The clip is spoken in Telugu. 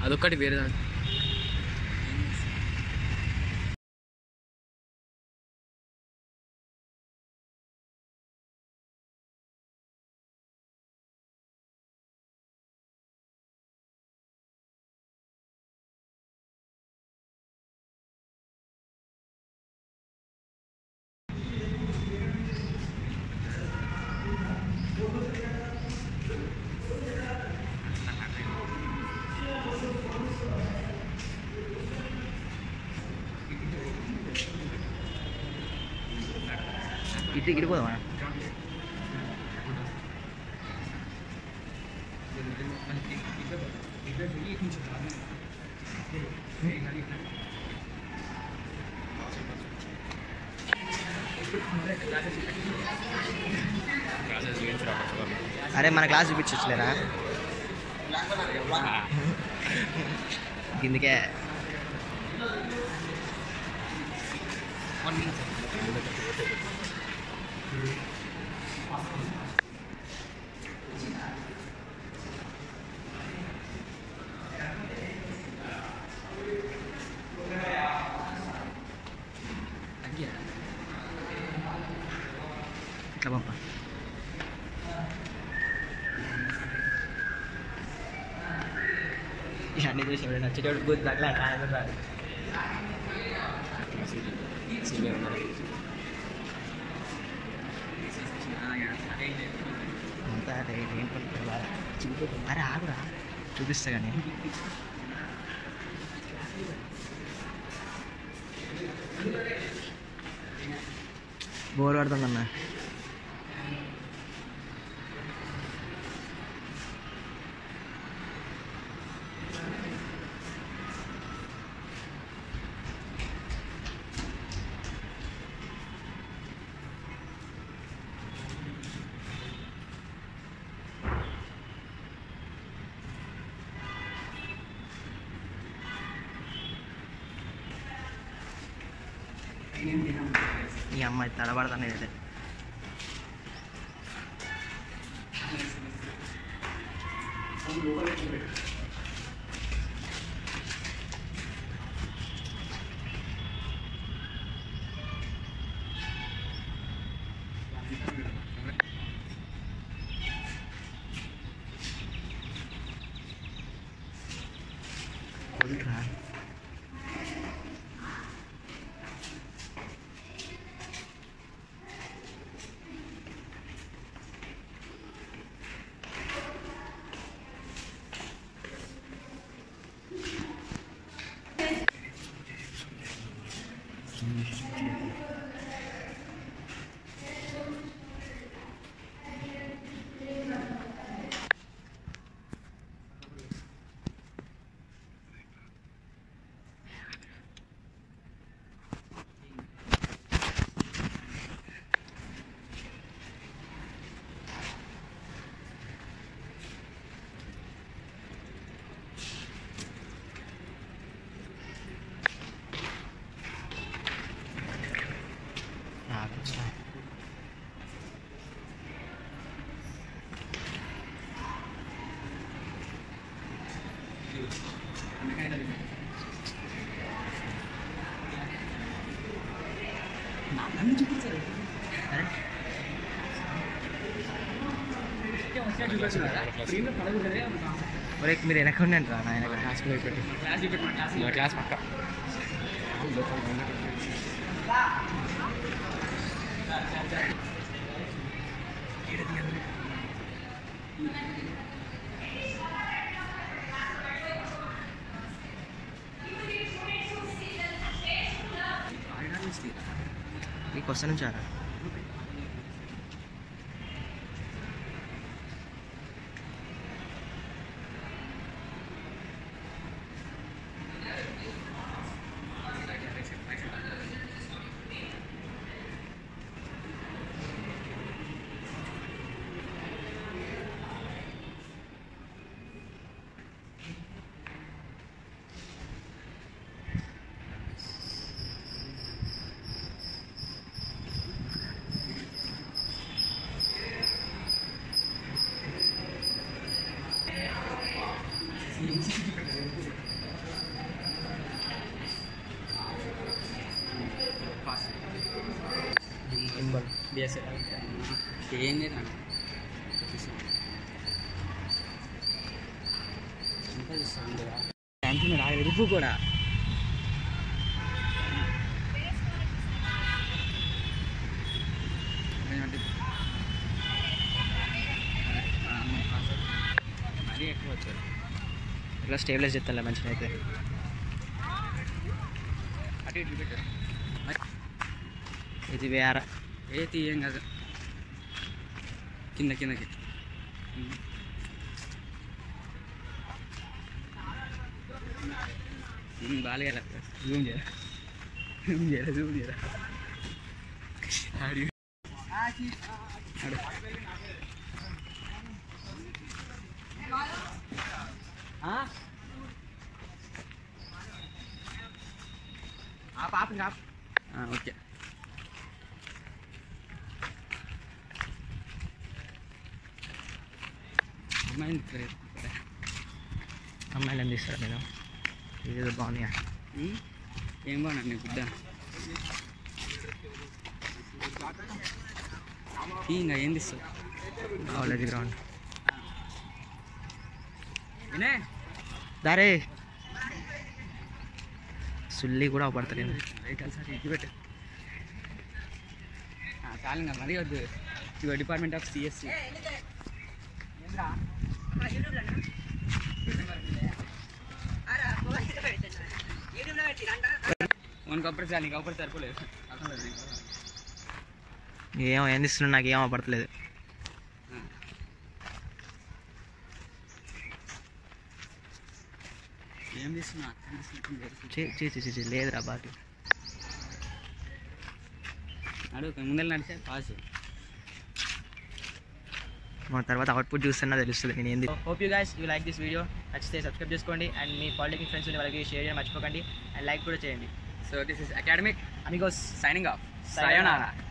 అదొక్కటి వేరే దాంట్లో ఇటు ఇటు పోదామా అరే మన క్లాస్ చూపించలేరా కిందకే ఇట్లా పంప అన్ని చూసి ఎవరైనా వచ్చేటప్పుడు గుర్తు తగ్గలే రాదు రాదు అంతా అరే ఏం పడుతుందా అరే ఆగురా చూపిస్తా కానీ బోర్ పడుతుందన్న ఈ అమ్మాయి తడబడతానే అయితే కొడుకురా కూర్చో అరే ఒరే మీరు వెనక ఉండండి రా నాయన క్లాస్ పెట్టు నా క్లాస్ పక్క మీకు వస్తా నుంచి రా పాస్ సింబల్ బిఎస్ఎల్ ఏం లేదు అంతా చూస్తాను కదా క్యాంటీన్ రాదు ఎరుపు కూడా మరీ ఎక్కువ వచ్చారు ఇట్లా స్టేబిలైజ్ చేస్తాను మంచిగా అయితే అటు ఇటు పెట్టారు ఇది వేరే ఏ తీయం కాదు కింద కిందకి బాగా జూమ్ చేయరా జూమ్ చేయరా జూమ్ చేయరా ఆడి ఆడు. ఆ? ఆపు, ఆపు, ఇంకా ఆపు. ఆ, ఓకే అమ్మాయిని ఇక్కడ ఇక్కడ. అమ్మాయిలు ఏం తీస్తారు నేను ఇదేదో బాగుంది ఉమ్, ఏం బాగున్నా నీ గుడ్డ ఇంకా ఏం తీస్తావు కాలేజ్ గ్రౌండ్ వినే దారే సుల్లి కూడా పడతలేదు వెహికల్ సార్ ఇటు పెట్టు ఆ, చాలు ఇంకా మరీ వద్దు ఇగో డిపార్ట్మెంట్ ఆఫ్ సిఎస్సి వన్ కప్పుడు చాలు ఇంకా ఒకటి సరిపోలేదు ఏమో ఏం తీస్తున్నా నాకు ఏమో పడతలేదు ఏం తీసుకున్నా ఏం తీసుకుంటుంది చే చే చే, చే, చే లేదురా బాటి అడుగు ముందర నడిచే పాస్ మన తర్వాత అవుట్పుట్ చూస్తున్నా తెలుస్తుంది నేను ఏంది hope you guys you like this video నచ్చితే సబ్స్క్రైబ్ చేసుకోండి అండ్ మీ పాలిటెక్నిక్ ఫ్రెండ్స్ ఉండే వాళ్ళకి షేర్ చేయడం మర్చిపోకండి అండ్ లైక్ కూడా చేయండి so this is academic amigos signing off. Sayonara. Sayonara.